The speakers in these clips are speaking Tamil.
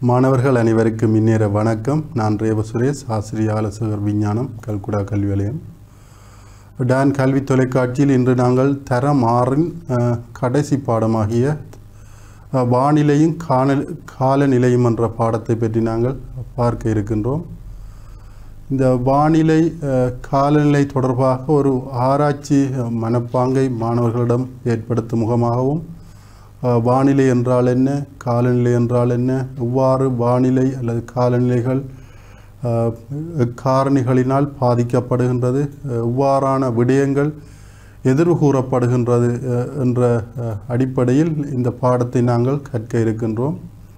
மாணவர்கள் அனைவருக்கும் இந்நேர வணக்கம் நான் ரேவ சுரேஷ் ஆசிரியர் ஆலோசகர் விஞ்ஞானம் கல்குடா கல்வி நிலையம் டான் கல்வி தொலைக்காட்சியில் இன்று நாங்கள் தரம் ஆறின் அஹ், கடைசி பாடமாகிய அஹ், வானிலையும் காணல் காலநிலையும் என்ற பாடத்தை பற்றி நாங்கள் பார்க்க இருக்கின்றோம் இந்த வானிலை அஹ், காலநிலை தொடர்பாக ஒரு ஆராய்ச்சி அஹ், மனப்பாங்கை மாணவர்களிடம் ஏற்படுத்தும் முகமாகவும் அஹ், வானிலை என்றால் என்ன காலநிலை என்றால் என்ன எவ்வாறு வானிலை அல்லது காலநிலைகள் அஹ், காரணிகளினால் பாதிக்கப்படுகின்றது அஹ், எவ்வாறான விடயங்கள் எதிர்வு கூறப்படுகின்றது அஹ், என்ற அஹ், அடிப்படையில் இந்த பாடத்தை நாங்கள் கற்க இருக்கின்றோம்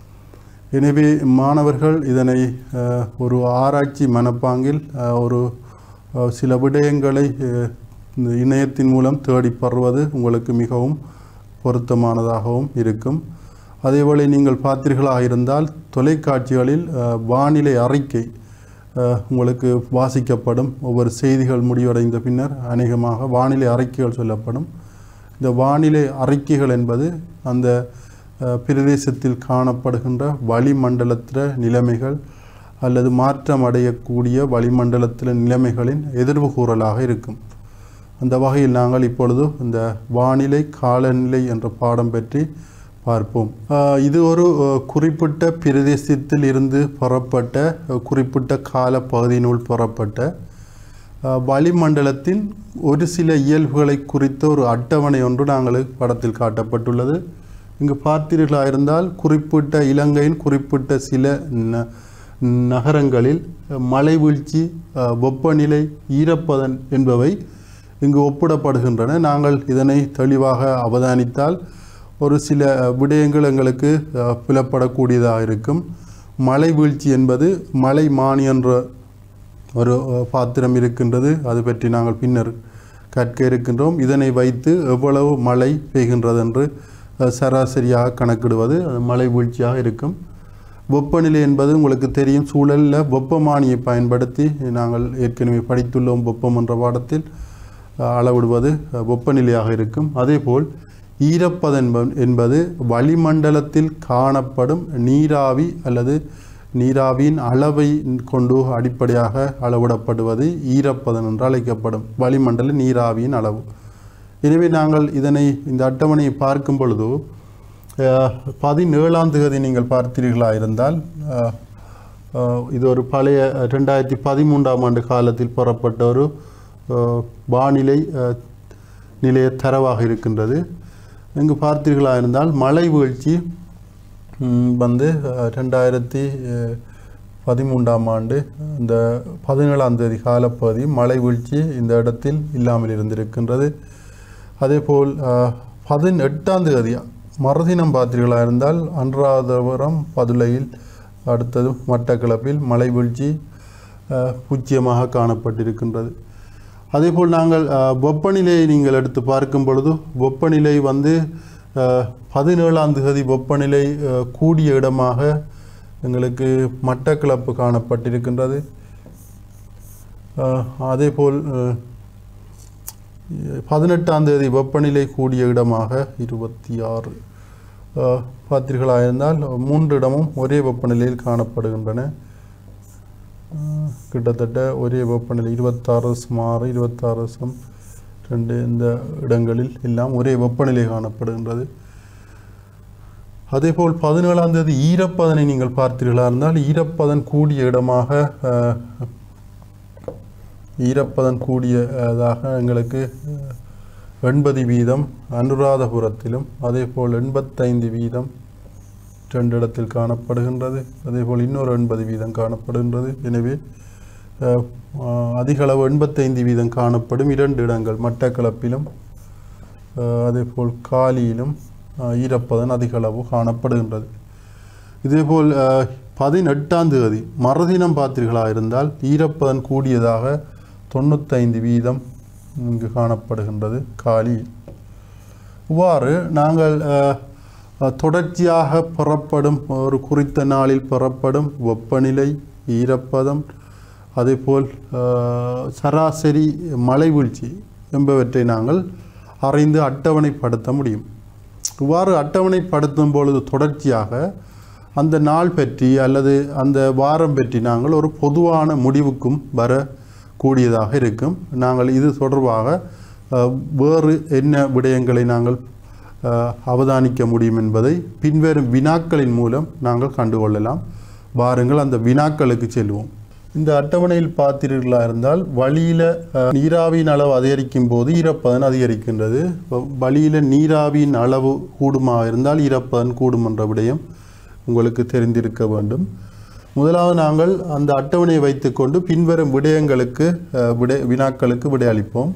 எனவே மாணவர்கள் இதனை அஹ், ஒரு ஆராய்ச்சி மனப்பாங்கில் அஹ், ஒரு அஹ், சில விடயங்களை அஹ், இந்த இணையத்தின் மூலம் தேடி பெறுவது உங்களுக்கு மிகவும் பொருத்தமானதாகவும் இருக்கும் அதேபோல நீங்கள் பார்த்தீர்களாக இருந்தால் தொலைக்காட்சிகளில் அஹ், வானிலை அறிக்கை அஹ், உங்களுக்கு வாசிக்கப்படும் ஒவ்வொரு செய்திகள் முடிவடைந்த பின்னர் அநேகமாக வானிலை அறிக்கைகள் சொல்லப்படும் இந்த வானிலை அறிக்கைகள் என்பது அந்த அஹ், பிரதேசத்தில் காணப்படுகின்ற வளிமண்டலத்தில நிலைமைகள் அல்லது மாற்றம் அடையக்கூடிய வளிமண்டலத்தில நிலைமைகளின் எதிர்வு கூறலாக இருக்கும் அந்த வகையில் நாங்கள் இப்பொழுது இந்த வானிலை காலநிலை என்ற பாடம் பற்றி பார்ப்போம் அஹ், இது ஒரு அஹ், குறிப்பிட்ட பிரதேசத்தில் இருந்து பெறப்பட்ட அஹ், குறிப்பிட்ட கால பகுதியினுள் பெறப்பட்ட அஹ், வளிமண்டலத்தின் ஒரு சில இயல்புகளை குறித்த ஒரு அட்டவணை ஒன்று நாங்கள் படத்தில் காட்டப்பட்டுள்ளது இங்கு பார்த்தீர்களாக இருந்தால் குறிப்பிட்ட இலங்கையின் குறிப்பிட்ட சில ந- நகரங்களில் மழை வீழ்ச்சி அஹ், வெப்பநிலை ஈரப்பதன் என்பவை இங்கு ஒப்பிடப்படுகின்றன நாங்கள் இதனை தெளிவாக அவதானித்தால் ஒரு சில விடயங்கள் எங்களுக்கு அஹ், புலப்படக்கூடியதாக இருக்கும் மழை வீழ்ச்சி என்பது மலை மானி என்ற ஒரு அஹ், பாத்திரம் இருக்கின்றது அது பற்றி நாங்கள் பின்னர் கற்க இருக்கின்றோம் இதனை வைத்து எவ்வளவு மழை பெய்கின்றது என்று அஹ், சராசரியாக கணக்கிடுவது அது மழை வீழ்ச்சியாக இருக்கும் வெப்பநிலை என்பது உங்களுக்கு தெரியும் சூழலில் வெப்பமானியை பயன்படுத்தி நாங்கள் ஏற்கனவே படித்துள்ளோம் வெப்பம் என்ற பாடத்தில் அஹ், அளவிடுவது அஹ், வெப்பநிலையாக இருக்கும் அதேபோல் ஈரப்பதம் என்ப- என்பது வளிமண்டலத்தில் காணப்படும் நீராவி அல்லது நீராவியின் அளவை கொண்டு அடிப்படையாக அளவிடப்படுவது ஈரப்பதம் என்று அழைக்கப்படும் வளிமண்டல நீராவியின் அளவு எனவே நாங்கள் இதனை இந்த அட்டவணையை பார்க்கும் பொழுது அஹ், பதினேழாம் தேதி நீங்கள் பார்த்தீர்களா இருந்தால் அஹ், அஹ், இது ஒரு பழைய ரெண்டாயிரத்தி பதிமூன்றாம் ஆண்டு காலத்தில் பெறப்பட்ட ஒரு அஹ், வானிலை அஹ், நிலைய தரவாக இருக்கின்றது இங்கு பார்த்தீர்களா இருந்தால் மழை வீழ்ச்சி ம், வந்து அஹ், ரெண்டாயிரத்தி அஹ், பதிமூன்றாம் ஆண்டு இந்த பதினேழாம் தேதி காலப்பகுதி மழை வீழ்ச்சி இந்த இடத்தில் இல்லாமல் இருந்திருக்கின்றது அதேபோல் அஹ், பதினெட்டாம் தேதி மறுதினம் பார்த்தீர்களா இருந்தால் அன்றாதபுரம் பதுளையில் அடுத்தது மட்டக்களப்பில் மழை வீழ்ச்சி அஹ், பூஜ்ஜியமாக காணப்பட்டிருக்கின்றது அதேபோல் நாங்கள் அஹ், வெப்பநிலையை நீங்கள் எடுத்து பார்க்கும் பொழுது வெப்பநிலை வந்து அஹ், பதினேழாம் தேதி வெப்பநிலை அஹ், கூடிய இடமாக எங்களுக்கு மட்டக்களப்பு காணப்பட்டிருக்கின்றது அஹ், அதேபோல் அஹ், பதினெட்டாம் தேதி வெப்பநிலை கூடிய இடமாக இருபத்தி ஆறு அஹ், பார்த்தீர்களா இருந்தால் மூன்று இடமும் ஒரே வெப்பநிலையில் காணப்படுகின்றன அஹ், கிட்டத்தட்ட ஒரே வெப்பநிலை இருபத்தாறு சுமார் இருபத்தாறு சம் ரெண்டு இந்த இடங்களில் எல்லாம் ஒரே வெப்பநிலை காணப்படுகின்றது அதேபோல் பதினேழாம் தேதி ஈரப்பதனை நீங்கள் பார்த்தீர்களா இருந்தால் ஈரப்பதன் கூடிய இடமாக அஹ், ஈரப்பதன் கூடியதாக எங்களுக்கு அஹ், எண்பது வீதம் அனுராதபுரத்திலும் அதேபோல் எண்பத்தைந்து வீதம் ரெண்டு இடத்தில் காணப்படுகின்றது அதேபோல் இன்னொரு எண்பது வீதம் காணப்படுகின்றது எனவே அஹ், அஹ், அதிக அளவு எண்பத்தைந்து வீதம் காணப்படும் இரண்டு இடங்கள் மட்டக்களப்பிலும் அஹ், அதேபோல் காலியிலும் அஹ், ஈரப்பதன் அதிக அளவு காணப்படுகின்றது இதேபோல் அஹ், பதினெட்டாம் தேதி மறுதினம் பார்த்தீர்களா இருந்தால் ஈரப்பதன் கூடியதாக தொண்ணூத்தைந்து வீதம் இங்கு காணப்படுகின்றது காலி இவ்வாறு நாங்கள் அஹ், அஹ், தொடர்ச்சியாக பெறப்படும் ஒரு குறித்த நாளில் பெறப்படும் வெப்பநிலை ஈரப்பதம் அதேபோல் அஹ், சராசரி மழை வீழ்ச்சி என்பவற்றை நாங்கள் அறிந்து அட்டவணைப்படுத்த முடியும் இவ்வாறு அட்டவணைப்படுத்தும் பொழுது தொடர்ச்சியாக அந்த நாள் பற்றி அல்லது அந்த வாரம் பற்றி நாங்கள் ஒரு பொதுவான முடிவுக்கும் வரக்கூடியதாக இருக்கும் நாங்கள் இது தொடர்பாக அஹ், வேறு என்ன விடயங்களை நாங்கள் அஹ், அவதானிக்க முடியும் என்பதை பின்வரும் வினாக்களின் மூலம் நாங்கள் கண்டுகொள்ளலாம் வாருங்கள் அந்த வினாக்களுக்கு செல்வோம் இந்த அட்டவணையில் பார்த்தீர்களா இருந்தால் வழியில் நீராவியின் அளவு அதிகரிக்கும் போது ஈரப்பதன் அதிகரிக்கின்றது வழியில் நீராவியின் அளவு கூடுமாக இருந்தால் ஈரப்பதன் கூடும் என்ற விடயம் உங்களுக்கு தெரிந்திருக்க வேண்டும் முதலாவது நாங்கள் அந்த அட்டவணையை வைத்துக்கொண்டு பின்வரும் விடயங்களுக்கு அஹ், விடை வினாக்களுக்கு விடையளிப்போம்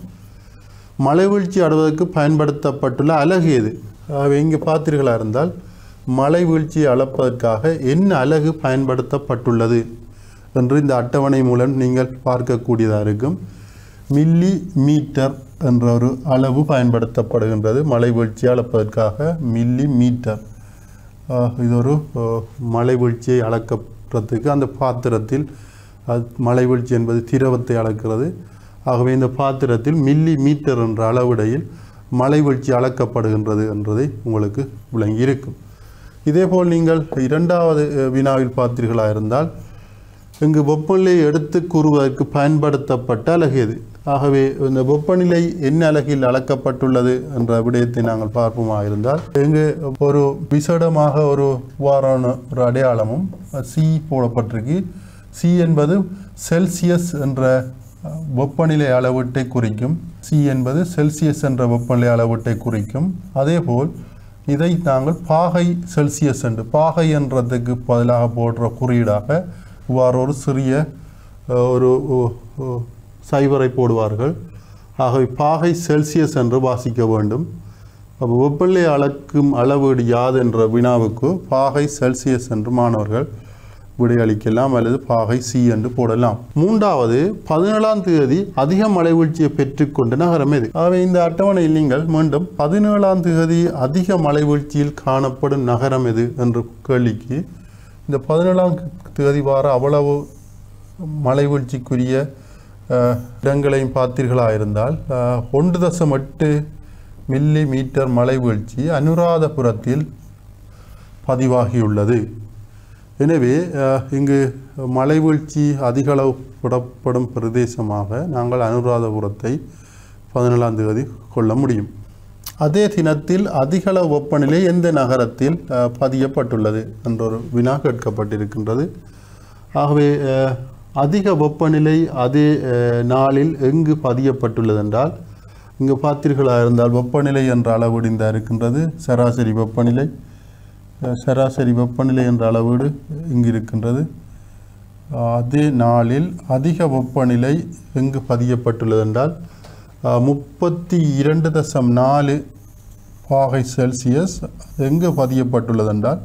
மழை வீழ்ச்சி அடைவதற்கு பயன்படுத்தப்பட்டுள்ள அலகு எது ஆகவே இங்கே பார்த்தீர்களா இருந்தால் மழை வீழ்ச்சியை அளப்பதற்காக என்ன அலகு பயன்படுத்தப்பட்டுள்ளது என்று இந்த அட்டவணை மூலம் நீங்கள் பார்க்கக்கூடியதாக இருக்கும் மில்லி மீட்டர் என்ற ஒரு அளவு பயன்படுத்தப்படுகின்றது மழை வீழ்ச்சியை அளப்பதற்காக மில்லி மீட்டர் ஆஹ் இது ஒரு ஆஹ், மழை வீழ்ச்சியை அளக்கிறதுக்கு அந்த பாத்திரத்தில் அது மழை வீழ்ச்சி என்பது திரவத்தை அளக்கிறது ஆகவே இந்த பாத்திரத்தில் மில்லி மீட்டர் என்ற அளவுடையில் மழை வீழ்ச்சி அளக்கப்படுகின்றது என்றதை உங்களுக்கு விளங்கி இருக்கும் இதேபோல் நீங்கள் இரண்டாவது அஹ், வினாவில் பார்த்தீர்களா இருந்தால் இங்கு வெப்பநிலையை எடுத்து கூறுவதற்கு பயன்படுத்தப்பட்ட அலகு எது ஆகவே இந்த வெப்பநிலை என்ன அலகில் அளக்கப்பட்டுள்ளது என்ற விடயத்தை நாங்கள் பார்ப்போமாக இருந்தால் இங்கு ஒரு விசேடமாக ஒரு வாரான ஒரு அடையாளமும் சி போடப்பட்டிருக்கு சி என்பது செல்சியஸ் என்ற அஹ், வெப்பநிலை அளவீட்டை குறிக்கும் சி என்பது செல்சியஸ் என்ற வெப்பநிலை அளவீட்டை குறிக்கும் அதேபோல் இதை நாங்கள் பாகை செல்சியஸ் என்று பாகை என்றதுக்கு பதிலாக போடுற குறியீடாக இவ்வாறு ஒரு சிறிய அஹ், ஒரு ஒ- ஒ- சைபரை போடுவார்கள் ஆகவே பாகை செல்சியஸ் என்று வாசிக்க வேண்டும் அப்போ வெப்பநிலை அளக்கும் அளவீடு யாது என்ற வினாவுக்கு பாகை செல்சியஸ் என்று மாணவர்கள் விடையளிக்கலாம் அல்லது பாகை சி என்று போடலாம் மூன்றாவது பதினேழாம் தேதி அதிக மழை வீழ்ச்சியை பெற்றுக்கொண்ட நகரம் எது ஆகவே இந்த அட்டவணையில் நீங்கள் மீண்டும் பதினேழாம் தேதி அதிக மழை வீழ்ச்சியில் காணப்படும் நகரம் எது என்ற கேள்விக்கு இந்த பதினேழாம் தேதி வார அவ்வளவு மழை வீழ்ச்சிக்குரிய அஹ், இடங்களையும் பார்த்தீர்களாக இருந்தால் அஹ், ஒன்று தசம் எட்டு மில்லி மீட்டர் மழை வீழ்ச்சி அனுராதபுரத்தில் பதிவாகியுள்ளது எனவே அஹ், இங்கு மழை வீழ்ச்சி அதிக அளவு விடப்படும் பிரதேசமாக நாங்கள் அனுராதபுரத்தை பதினேழாம் தேதி கொள்ள முடியும் அதே தினத்தில் அதிக அளவு வெப்பநிலை எந்த நகரத்தில் அஹ், பதியப்பட்டுள்ளது என்ற ஒரு வினா கேட்கப்பட்டிருக்கின்றது ஆகவே அஹ், அதிக வெப்பநிலை அதே அஹ், நாளில் எங்கு பதியப்பட்டுள்ளது என்றால் இங்கு பார்த்தீர்களா இருந்தால் வெப்பநிலை என்ற அளவீடு இந்த இருக்கின்றது சராசரி வெப்பநிலை அஹ், சராசரி வெப்பநிலை என்ற அளவீடு இங்கு இருக்கின்றது அஹ், அதே நாளில் அதிக வெப்பநிலை எங்கு பதியப்பட்டுள்ளது என்றால் அஹ், முப்பத்தி இரண்டு தசம் நாலு பாகை செல்சியஸ் எங்கு பதியப்பட்டுள்ளது என்றால்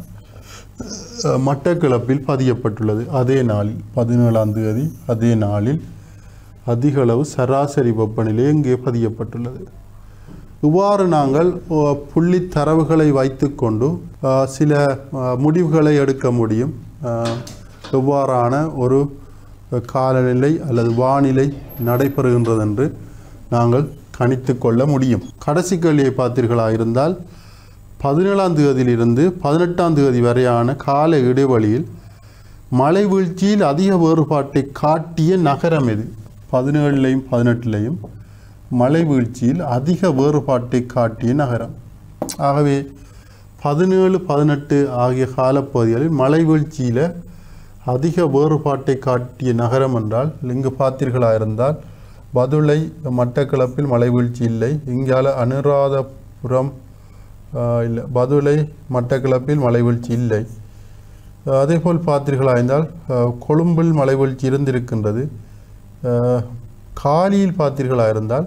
அஹ், மட்டக்களப்பில் பதியப்பட்டுள்ளது அதே நாளில் பதினேழாம் தேதி அதே நாளில் அதிக அளவு சராசரி வெப்பநிலை இங்கே பதியப்பட்டுள்ளது இவ்வாறு நாங்கள் அஹ், புள்ளி தரவுகளை வைத்துக்கொண்டு அஹ், சில அஹ், முடிவுகளை எடுக்க முடியும் அஹ், எவ்வாறான ஒரு அஹ், காலநிலை அல்லது வானிலை நடைபெறுகின்றது என்று நாங்கள் கணித்து கொள்ள முடியும் கடைசி கேள்வியை பார்த்தீர்களா இருந்தால் பதினேழாம் தேதியிலிருந்து பதினெட்டாம் தேதி வரையான கால இடைவெளியில் மழை வீழ்ச்சியில் அதிக வேறுபாட்டை காட்டிய நகரம் எது பதினேழுலையும் பதினெட்டுலையும் மழை வீழ்ச்சியில் அதிக வேறுபாட்டை காட்டிய நகரம் ஆகவே பதினேழு பதினெட்டு ஆகிய காலப்பகுதிகளில் மழை வீழ்ச்சியில் அதிக வேறுபாட்டை காட்டிய நகரம் என்றால் இங்கு பார்த்தீர்களா இருந்தால் பதுளை மட்டக்களப்பில் மழை வீழ்ச்சி இல்லை இங்கால அனுராதபுரம் ஆஹ், இல்லை பதுளை மட்டக்களப்பில் மழை வீழ்ச்சி இல்லை ஆஹ், அதேபோல் பார்த்தீர்களா இருந்தால் ஆஹ், கொழும்பில் மழை வீழ்ச்சி இருந்திருக்கின்றது ஆஹ், காலியில் பார்த்தீர்களா இருந்தால்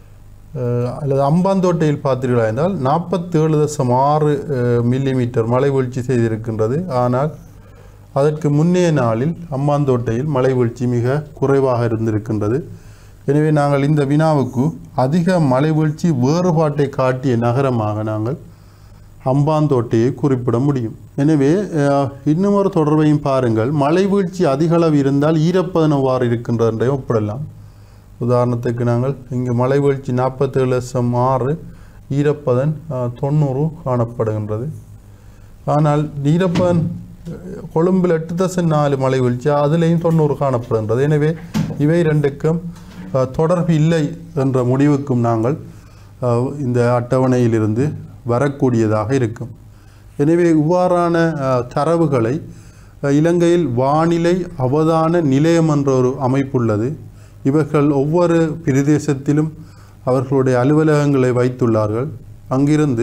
ஆஹ், அல்லது அம்பாந்தோட்டையில் பார்த்தீர்களா இருந்தால் நாற்பத்தேழு தசம் ஆறு மில்லிமீட்டர் மழை வீழ்ச்சி செய்திருக்கின்றது ஆனால் அதற்கு முன்னைய நாளில் அம்பாந்தோட்டையில் மழை வீழ்ச்சி மிக குறைவாக இருந்திருக்கின்றது எனவே நாங்கள் இந்த வினாவுக்கு அதிக மழை வீழ்ச்சி வேறுபாட்டை காட்டிய நகரமாக நாங்கள் அம்பாந்தோட்டையை குறிப்பிட முடியும் எனவே அஹ், இன்னும் ஒரு தொடர்பையும் பாருங்கள் மழை வீழ்ச்சி அதிக அளவு இருந்தால் ஈரப்பதன் எவ்வாறு இருக்கின்றது என்றே ஒப்பிடலாம் உதாரணத்துக்கு நாங்கள் இங்கு மழை வீழ்ச்சி நாற்பத்தேழு லட்சம் ஆறு ஈரப்பதன் அஹ், தொண்ணூறு காணப்படுகின்றது ஆனால் ஈரப்பதன் கொழும்பில் எட்டு தசம் நாலு மழை வீழ்ச்சி அதுலேயும் தொண்ணூறு காணப்படுகின்றது எனவே இவை ரெண்டுக்கும் அஹ், தொடர்பு இல்லை என்ற முடிவுக்கும் நாங்கள் அஹ், இந்த அட்டவணையிலிருந்து வரக்கூடியதாக இருக்கும் எனவே இவ்வாறான அஹ், தரவுகளை அஹ், இலங்கையில் வானிலை அவதான நிலையம் என்ற ஒரு அமைப்புள்ளது இவர்கள் ஒவ்வொரு பிரதேசத்திலும் அவர்களுடைய அலுவலகங்களை வைத்துள்ளார்கள் அங்கிருந்து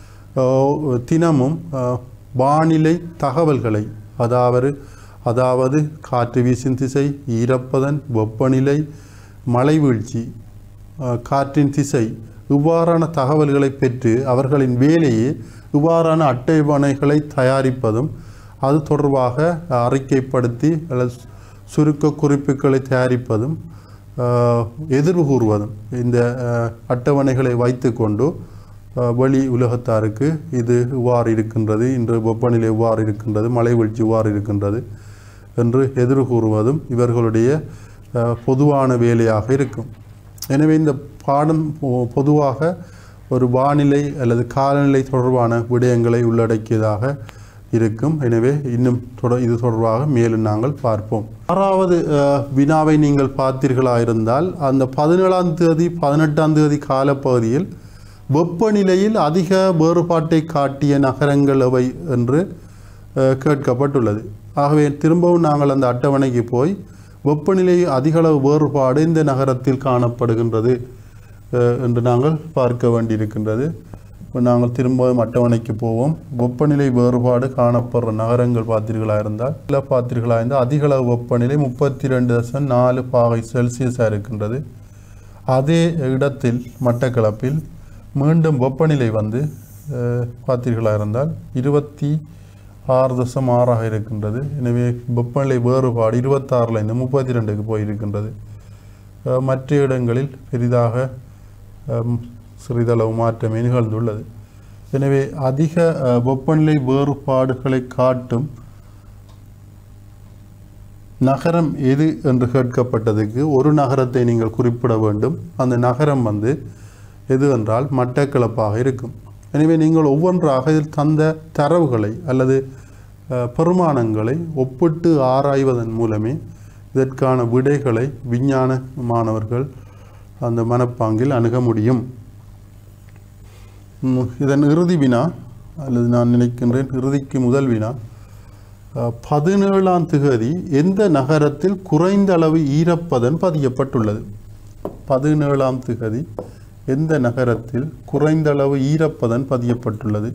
அஹ், தினமும் அஹ், வானிலை தகவல்களை அதாவது அதாவது காற்று வீசும் திசை ஈரப்பதன் வெப்பநிலை மழை வீழ்ச்சி அஹ், காற்றின் திசை இவ்வாறான தகவல்களை பெற்று அவர்களின் வேலையே இவ்வாறான அட்டைவணைகளை தயாரிப்பதும் அது தொடர்பாக அறிக்கைப்படுத்தி அல்லது சுருக்க குறிப்புகளை தயாரிப்பதும் அஹ், எதிர்வு கூறுவதும் இந்த அஹ், அட்டவணைகளை வைத்துக்கொண்டு அஹ், வெளி உலகத்தாருக்கு இது இவ்வாறு இருக்கின்றது இன்று வெப்பநிலை இவ்வாறு இருக்கின்றது மழை வீழ்ச்சி இவ்வாறு இருக்கின்றது என்று எதிர்வு கூறுவதும் இவர்களுடைய அஹ், பொதுவான வேலையாக இருக்கும் எனவே இந்த பாடம் பொ- பொதுவாக ஒரு வானிலை அல்லது காலநிலை தொடர்பான விடயங்களை உள்ளடக்கியதாக இருக்கும் எனவே இன்னும் தொட இது தொடர்பாக மேலும் நாங்கள் பார்ப்போம் ஆறாவது அஹ், வினாவை நீங்கள் பார்த்தீர்களாயிருந்தால் அந்த பதினேழாம் தேதி பதினெட்டாம் தேதி காலப்பகுதியில் வெப்பநிலையில் அதிக வேறுபாட்டை காட்டிய நகரங்கள் எவை என்று அஹ், கேட்கப்பட்டுள்ளது ஆகவே திரும்பவும் நாங்கள் அந்த அட்டவணைக்கு போய் வெப்பநிலை அதிகளவு வேறுபாடு இந்த நகரத்தில் காணப்படுகின்றது அஹ், என்று நாங்கள் பார்க்க வேண்டியிருக்கின்றது இப்போ நாங்கள் திரும்பவும் அட்டவணைக்கு போவோம் வெப்பநிலை வேறுபாடு காணப்படுற நகரங்கள் பார்த்தீர்களா இருந்தால் இல்லை பார்த்தீர்களா இருந்தால் அதிகளவு வெப்பநிலை முப்பத்தி ரெண்டு தசம் நாலு பாகை செல்சியஸாக இருக்கின்றது அதே இடத்தில் மட்டக்களப்பில் மீண்டும் வெப்பநிலை வந்து அஹ், பார்த்தீர்களா இருந்தால் இருபத்தி ஆறு தசம் ஆறாக இருக்கின்றது எனவே வெப்பநிலை வேறுபாடு இருபத்தாறுலேருந்து முப்பத்தி ரெண்டுக்கு போயிருக்கின்றது அஹ், மற்ற இடங்களில் பெரிதாக அம், சிறிதளவு மாற்றமே நிகழ்ந்துள்ளது எனவே அதிக அஹ், வெப்பநிலை வேறுபாடுகளை காட்டும் நகரம் எது என்று கேட்கப்பட்டதுக்கு ஒரு நகரத்தை நீங்கள் குறிப்பிட வேண்டும் அந்த நகரம் வந்து எது என்றால் மட்டக்களப்பாக இருக்கும் எனவே நீங்கள் ஒவ்வொன்றாக இதில் தந்த தரவுகளை அல்லது அஹ், பெருமானங்களை ஒப்பிட்டு ஆராய்வதன் மூலமே இதற்கான விடைகளை விஞ்ஞான மாணவர்கள் அந்த மனப்பாங்கில் அணுக முடியும் ம், இதன் இறுதி வினா அல்லது நான் நினைக்கின்றேன் இறுதிக்கு முதல் வினா அஹ், பதினேழாம் திகதி எந்த நகரத்தில் குறைந்த அளவு ஈரப்பதன் பதியப்பட்டுள்ளது பதினேழாம் திகதி எந்த நகரத்தில் குறைந்த அளவு ஈரப்பதன் பதியப்பட்டுள்ளது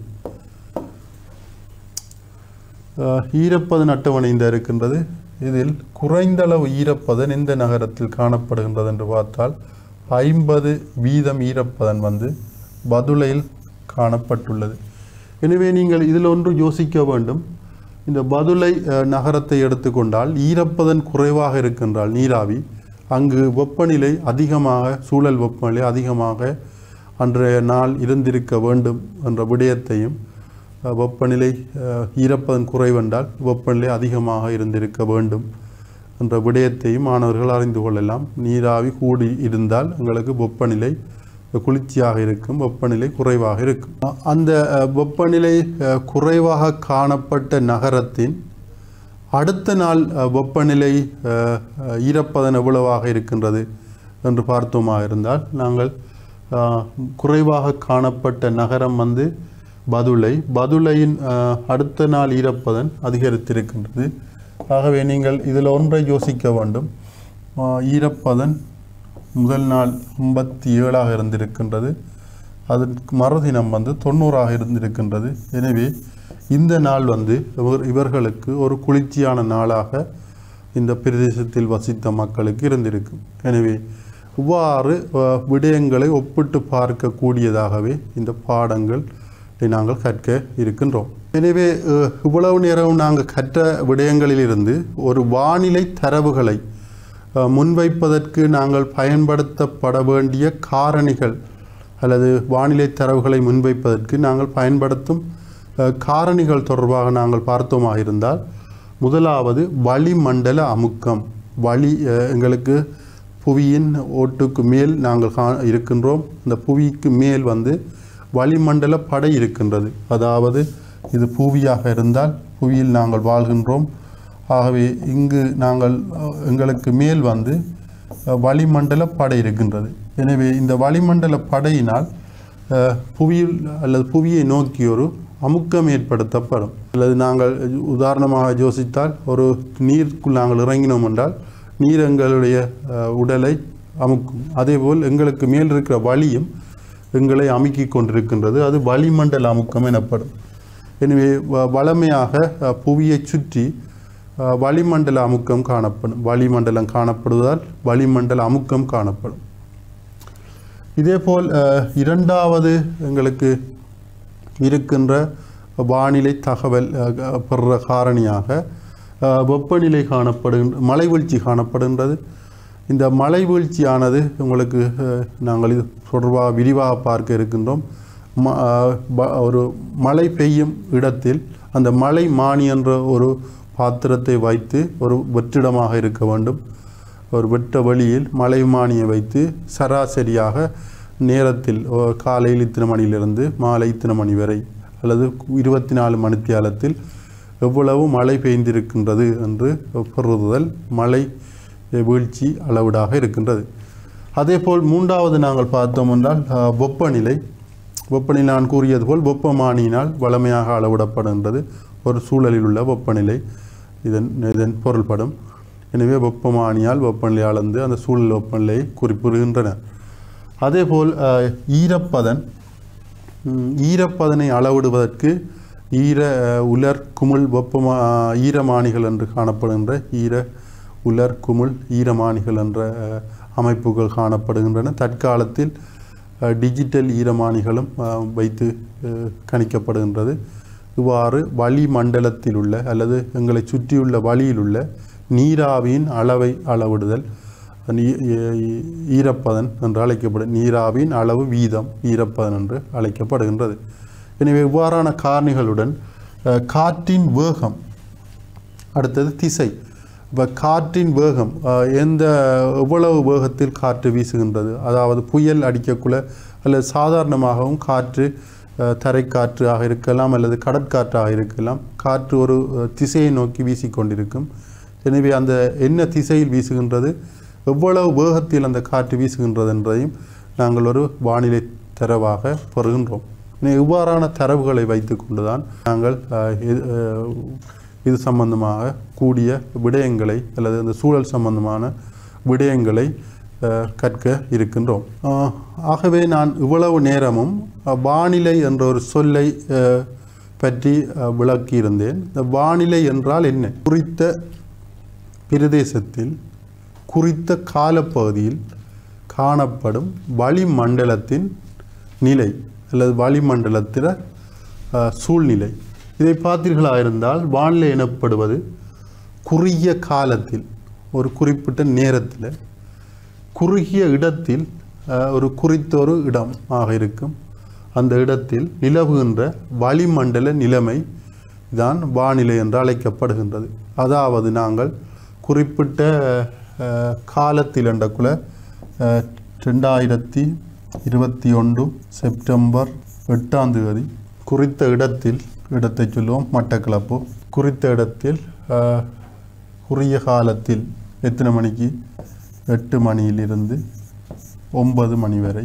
அஹ், ஈரப்பதன் அட்டவணை இந்த இருக்கின்றது இதில் குறைந்த அளவு ஈரப்பதன் எந்த நகரத்தில் காணப்படுகின்றது என்று பார்த்தால் ஐம்பது வீதம் ஈரப்பதன் வந்து பதுளையில் காணப்பட்டுள்ளது எனவே நீங்கள் இதில் ஒன்று யோசிக்க வேண்டும் இந்த பதுளை அஹ், நகரத்தை எடுத்துக்கொண்டால் ஈரப்பதன் குறைவாக இருக்கின்றால் நீராவி அங்கு வெப்பநிலை அதிகமாக சூழல் வெப்பநிலை அதிகமாக அன்றைய நாள் இருந்திருக்க வேண்டும் என்ற விடயத்தையும் அஹ், வெப்பநிலை அஹ், ஈரப்பதன் குறைவென்றால் வெப்பநிலை அதிகமாக இருந்திருக்க வேண்டும் என்ற விடயத்தையும் மாணவர்கள் அறிந்து கொள்ளலாம் நீராவி கூடி இருந்தால் எங்களுக்கு வெப்பநிலை குளிர்ச்சியாக இருக்கும் வெப்பநிலை குறைவாக இருக்கும் அ- அந்த அஹ், வெப்பநிலை அஹ், குறைவாக காணப்பட்ட நகரத்தின் அடுத்த நாள் அஹ், வெப்பநிலை அஹ், அஹ், ஈரப்பதன் எவ்வளவாக இருக்கின்றது என்று பார்த்தோமாக இருந்தால் நாங்கள் அஹ், குறைவாக காணப்பட்ட நகரம் வந்து பதுளை பதுளையின் அஹ், அடுத்த நாள் ஈரப்பதன் அதிகரித்திருக்கின்றது ஆகவே நீங்கள் இதில் ஒன்றை யோசிக்க வேண்டும் அஹ், ஈரப்பதன் முதல் நாள் ஐம்பத்தி ஏழாக இருந்திருக்கின்றது அதற்கு மறுதினம் வந்து தொண்ணூறாக இருந்திருக்கின்றது எனவே இந்த நாள் வந்து இவர் இவர்களுக்கு ஒரு குளிர்ச்சியான நாளாக இந்த பிரதேசத்தில் வசித்த மக்களுக்கு இருந்திருக்கும் எனவே இவ்வாறு அஹ், விடயங்களை ஒப்பிட்டு பார்க்கக்கூடியதாகவே இந்த பாடங்கள் நாங்கள் கற்க இருக்கின்றோம் எனவே அஹ், இவ்வளவு நேரம் நாங்கள் கற்ற விடயங்களிலிருந்து ஒரு வானிலை தரவுகளை அஹ், முன்வைப்பதற்கு நாங்கள் பயன்படுத்தப்பட வேண்டிய காரணிகள் அல்லது வானிலை தரவுகளை முன்வைப்பதற்கு நாங்கள் பயன்படுத்தும் அஹ், காரணிகள் தொடர்பாக நாங்கள் பார்த்தோமாக இருந்தால் முதலாவது வளிமண்டல அமுக்கம் வளி அஹ், எங்களுக்கு புவியின் ஓட்டுக்கு மேல் நாங்கள் கா இருக்கின்றோம் அந்த புவிக்கு மேல் வந்து வளிமண்டல படை இருக்கின்றது அதாவது இது புவியாக இருந்தால் புவியில் நாங்கள் வாழ்கின்றோம் ஆகவே இங்கு நாங்கள் அஹ், எங்களுக்கு மேல் வந்து அஹ், வளிமண்டல படை இருக்கின்றது எனவே இந்த வளிமண்டல படையினால் அஹ், புவியில் அல்லது புவியை நோக்கி ஒரு அமுக்கம் ஏற்படுத்தப்படும் அல்லது நாங்கள் உதாரணமாக யோசித்தால் ஒரு நீருக்குள் நாங்கள் இறங்கினோம் என்றால் நீர் எங்களுடைய அஹ், உடலை அமுக்கும் அதேபோல் எங்களுக்கு மேல் இருக்கிற வலியும் எங்களை அமுக்கிக் கொண்டிருக்கின்றது அது வளிமண்டல அமுக்கம் எனப்படும் எனவே வ- வளமையாக அஹ், புவியைச் சுற்றி அஹ், வளிமண்டல அமுக்கம் காணப்படும் வளிமண்டலம் காணப்படுவதால் வளிமண்டல அமுக்கம் காணப்படும் இதேபோல் அஹ், இரண்டாவது எங்களுக்கு இருக்கின்ற வானிலை தகவல் அஹ், பெறுற காரணியாக அஹ், வெப்பநிலை காணப்படுகின்ற மழை வீழ்ச்சி காணப்படுகின்றது இந்த மழை வீழ்ச்சியானது உங்களுக்கு அஹ், நாங்கள் இது தொடர்பாக விரிவாக பார்க்க இருக்கின்றோம் ம அஹ், ப- ஒரு மழை பெய்யும் இடத்தில் அந்த மழை மானி என்ற ஒரு பாத்திரத்தை வைத்து ஒரு வெற்றிடமாக இருக்க வேண்டும் ஒரு வெட்ட வழியில் மலைமானியை வைத்து சராசரியாக நேரத்தில் ஓ, காலையில் இத்தனை மணியிலிருந்து மாலை இத்தனை மணி வரை அல்லது இருபத்தி நாலு மணித்தியாலத்தில் எவ்வளவு மழை பெய்ந்திருக்கின்றது என்று பெறுதல் மழை வீழ்ச்சி அளவீடாக இருக்கின்றது அதேபோல் மூன்றாவது நாங்கள் பார்த்தோம் என்றால் அஹ், வெப்பநிலை வெப்பநிலை நான் கூறியது போல் வெப்பமானியினால் வளமையாக அளவிடப்படுகின்றது ஒரு சூழலில் உள்ள வெப்பநிலை இதன் இதன் பொருள்படும் எனவே வெப்பமானியால் வெப்பநிலை அளந்து அந்த சூழல் வெப்பநிலையை குறிப்பிடுகின்றன அதேபோல் அஹ், ஈரப்பதன் ம், ஈரப்பதனை அளவிடுவதற்கு ஈர அஹ், உலர் குமிழ் வெப்பமா ஈரமானிகள் என்று காணப்படுகின்ற ஈர உலர் குமிழ் ஈரமானிகள் என்ற அஹ், அமைப்புகள் காணப்படுகின்றன தற்காலத்தில் அஹ், டிஜிட்டல் ஈரமானிகளும் அஹ், வைத்து அஹ், கணிக்கப்படுகின்றது இவ்வாறு வளிமண்டலத்தில் உள்ள அல்லது எங்களை சுற்றியுள்ள வளியில் உள்ள நீராவியின் அளவை அளவிடுதல் நீ- ஈ- ஈரப்பதன் என்று அழைக்கப்படும் நீராவியின் அளவு வீதம் ஈரப்பதன் என்று அழைக்கப்படுகின்றது எனவே இவ்வாறான காரணிகளுடன் அஹ், காற்றின் வேகம் அடுத்தது திசை இப்போ காற்றின் வேகம் அஹ், எந்த எவ்வளவு வேகத்தில் காற்று வீசுகின்றது அதாவது புயல் அடிக்கக்குள்ள அல்லது சாதாரணமாகவும் காற்று அஹ், தரைக்காற்றாக இருக்கலாம் அல்லது கடற்காற்றாக இருக்கலாம் காற்று ஒரு அஹ், திசையை நோக்கி வீசிக்கொண்டிருக்கும் எனவே அந்த என்ன திசையில் வீசுகின்றது எவ்வளவு வேகத்தில் அந்த காற்று வீசுகின்றது என்பதையும் நாங்கள் ஒரு வானிலை தரவாக பெறுகின்றோம் எனவே இவ்வாறான தரவுகளை வைத்துக்கொண்டு தான் நாங்கள் அஹ், இது, அஹ், இது சம்பந்தமாக கூடிய விடயங்களை அல்லது அந்த சூழல் சம்பந்தமான விடயங்களை அஹ், கற்க இருக்கின்றோம் அஹ், ஆகவே நான் இவ்வளவு நேரமும் அஹ், வானிலை என்ற ஒரு சொல்லை அஹ், பற்றி அஹ், விளக்கியிருந்தேன் இந்த வானிலை என்றால் என்ன குறித்த பிரதேசத்தில் குறித்த காலப்பகுதியில் காணப்படும் வளிமண்டலத்தின் நிலை அல்லது வளிமண்டலத்தில அஹ், சூழ்நிலை இதை பார்த்தீர்களாக இருந்தால் வானிலை எனப்படுவது குறுகிய காலத்தில் ஒரு குறிப்பிட்ட நேரத்தில் குறுகிய இடத்தில் அஹ், ஒரு குறித்த ஒரு இடம் ஆக இருக்கும் அந்த இடத்தில் நிலவுகின்ற வளிமண்டல நிலைமை தான் வானிலை என்று அழைக்கப்படுகின்றது அதாவது நாங்கள் குறிப்பிட்ட அஹ், காலத்தில் என்றக்குள்ள அஹ், ரெண்டாயிரத்தி இருபத்தி ஒன்று செப்டம்பர் எட்டாம் தேதி குறித்த இடத்தில் இடத்தை சொல்லுவோம் மட்டக்களப்பு குறித்த இடத்தில் அஹ், குறுகிய காலத்தில் எத்தனை மணிக்கு எட்டு மணியிலிருந்து ஒன்பது மணி வரை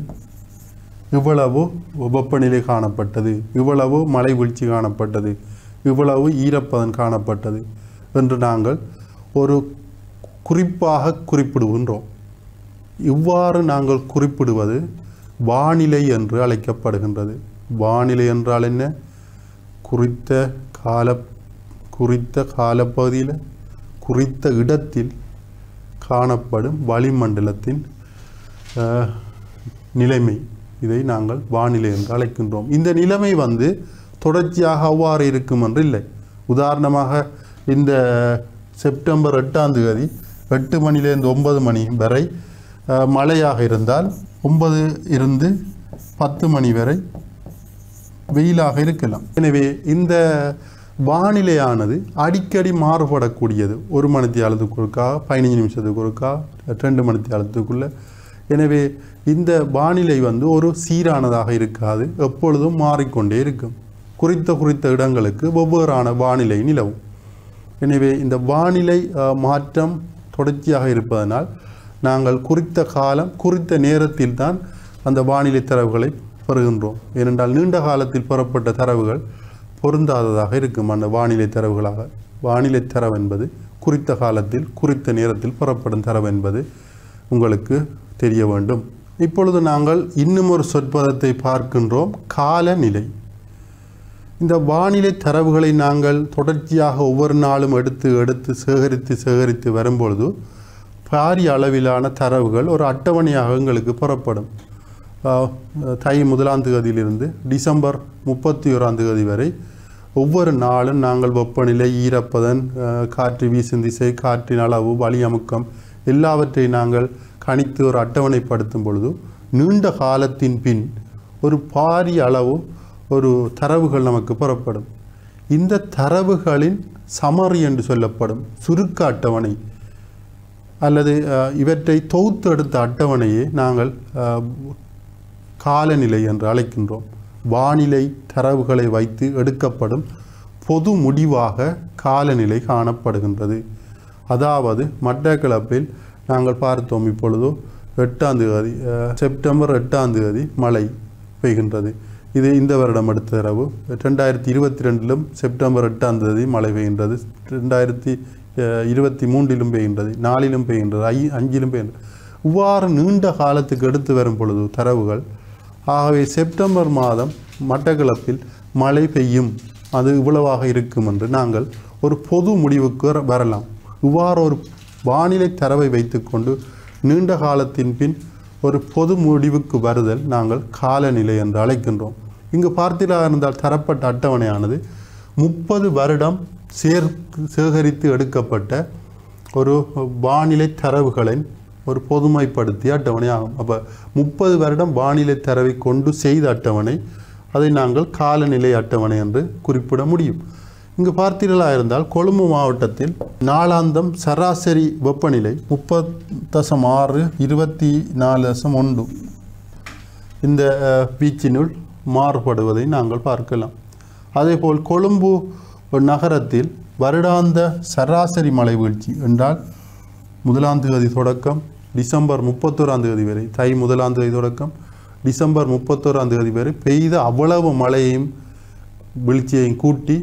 இவ்வளவு வெப்பநிலை காணப்பட்டது இவ்வளவு மழை வீழ்ச்சி காணப்பட்டது இவ்வளவு ஈரப்பதன் காணப்பட்டது என்று நாங்கள் ஒரு குறிப்பாக குறிப்பிடுகின்றோம் இவ்வாறு நாங்கள் குறிப்பிடுவது வானிலை என்று அழைக்கப்படுகின்றது வானிலை என்றால் என்ன குறித்த கால குறித்த காலப்பகுதியில் குறித்த இடத்தில் காணப்படும் வளிமண்டலத்தின் அஹ், நிலைமை இதை நாங்கள் வானிலை என்று அழைக்கின்றோம் இந்த நிலைமை வந்து தொடர்ச்சியாக அவ்வாறு இருக்கும் என்று இல்லை உதாரணமாக இந்த செப்டம்பர் எட்டாம் தேதி எட்டு மணிலேருந்து ஒன்பது மணி வரை அஹ், மழையாக இருந்தால் ஒன்பது இருந்து பத்து மணி வரை வெயிலாக இருக்கலாம் எனவே இந்த வானிலையானது அடிக்கடி மாறுபடக்கூடியது ஒரு மணித்தியாலத்துக்கு ஒருக்கா பதினஞ்சு நிமிஷத்துக்கு ஒருக்கா ரெண்டு மணித்தியாலத்துக்குள்ள எனவே இந்த வானிலை வந்து ஒரு சீரானதாக இருக்காது எப்பொழுதும் மாறிக்கொண்டே இருக்கும் குறித்த குறித்த இடங்களுக்கு வெவ்வேறான வானிலை நிலவும் எனவே இந்த வானிலை அஹ், மாற்றம் தொடர்ச்சியாக இருப்பதனால் நாங்கள் குறித்த காலம் குறித்த நேரத்தில் தான் அந்த வானிலை தரவுகளை பெறுகின்றோம் ஏனென்றால் நீண்ட காலத்தில் பெறப்பட்ட தரவுகள் பொருந்தாததாக இருக்கும் அந்த வானிலை தரவுகளாக வானிலை தரவு என்பது குறித்த காலத்தில் குறித்த நேரத்தில் பெறப்படும் தரவு என்பது உங்களுக்கு தெரிய வேண்டும் இப்பொழுது நாங்கள் இன்னும் ஒரு சொற்பதத்தை பார்க்கின்றோம் காலநிலை இந்த வானிலை தரவுகளை நாங்கள் தொடர்ச்சியாக ஒவ்வொரு நாளும் எடுத்து எடுத்து சேகரித்து சேகரித்து வரும்பொழுது பாரிய அளவிலான தரவுகள் ஒரு அட்டவணையாக எங்களுக்கு புறப்படும் ஆஹ், தை முதலாம் தேதியிலிருந்து டிசம்பர் முப்பத்தி ஓராம் தேதி வரை ஒவ்வொரு நாளும் நாங்கள் வெப்பநிலை ஈரப்பதன் ஆஹ், காற்று வீசும் திசை காற்றின் அளவு வளி அமுக்கம் எல்லாவற்றையும் நாங்கள் கணித்து ஒரு அட்டவணைப்படுத்தும் பொழுது நீண்ட காலத்தின் பின் ஒரு பாரிய அளவு ஒரு தரவுகள் நமக்கு புறப்படும் இந்த தரவுகளின் சமரி என்று சொல்லப்படும் சுருக்க அட்டவணை அல்லது அஹ், இவற்றை தொகுத்து எடுத்த அட்டவணையை நாங்கள் அஹ், காலநிலை என்று அழைக்கின்றோம் வானிலை தரவுகளை வைத்து எடுக்கப்படும் பொது முடிவாக காலநிலை காணப்படுகின்றது அதாவது மட்டக்களப்பில் நாங்கள் பார்த்தோம் இப்பொழுது எட்டாம் தேதி அஹ், செப்டம்பர் எட்டாம் தேதி மழை பெய்கின்றது இது இந்த வருடம் எடுத்த தரவு ரெண்டாயிரத்தி இருபத்தி ரெண்டிலும் செப்டம்பர் எட்டாம் தேதி மழை பெய்கின்றது ரெண்டாயிரத்தி அஹ், இருபத்தி மூன்றிலும் பெய்கின்றது நாலிலும் பெய்கின்றது ஐ அஞ்சிலும் பெய்கின்றது இவ்வாறு நீண்ட காலத்துக்கு எடுத்து வரும் பொழுது தரவுகள் ஆகவே செப்டம்பர் மாதம் மட்டக்களப்பில் மழை பெய்யும் அது இவ்வளவாக இருக்கும் என்று நாங்கள் ஒரு பொது முடிவுக்கு வர- வரலாம் இவ்வாறு ஒரு வானிலை தரவை வைத்துக்கொண்டு நீண்ட காலத்தின் பின் ஒரு பொது முடிவுக்கு வருதல் நாங்கள் காலநிலை என்று அழைக்கின்றோம் இங்கு பார்த்தீர்களாக இருந்தால் தரப்பட்ட அட்டவணையானது முப்பது வருடம் சேர் சேகரித்து எடுக்கப்பட்ட ஒரு வானிலை தரவுகளின் ஒரு பொதுமைப்படுத்திய அட்டவணை ஆகும் அப்போ முப்பது வருடம் வானிலை தரவை கொண்டு செய்த அட்டவணை அதை நாங்கள் காலநிலை அட்டவணை என்று குறிப்பிட முடியும் இங்கு பார்த்தீர்களா இருந்தால் கொழும்பு மாவட்டத்தில் நாளாந்தம் சராசரி வெப்பநிலை முப்பது தசம் ஆறு இருபத்தி நாலு தசம் ஒன்று இந்த அஹ், வீச்சினுள் மாறுபடுவதை நாங்கள் பார்க்கலாம் அதேபோல் கொழும்பு நகரத்தில் வருடாந்த சராசரி மழை வீழ்ச்சி என்றால் முதலாம் தேதி தொடக்கம் டிசம்பர் முப்பத்தோராம் தேதி வரை தை முதலாம் தேதி தொடக்கம் டிசம்பர் முப்பத்தோராம் தேதி வரை பெய்த அவ்வளவு மழையையும் வீழ்ச்சியையும் கூட்டி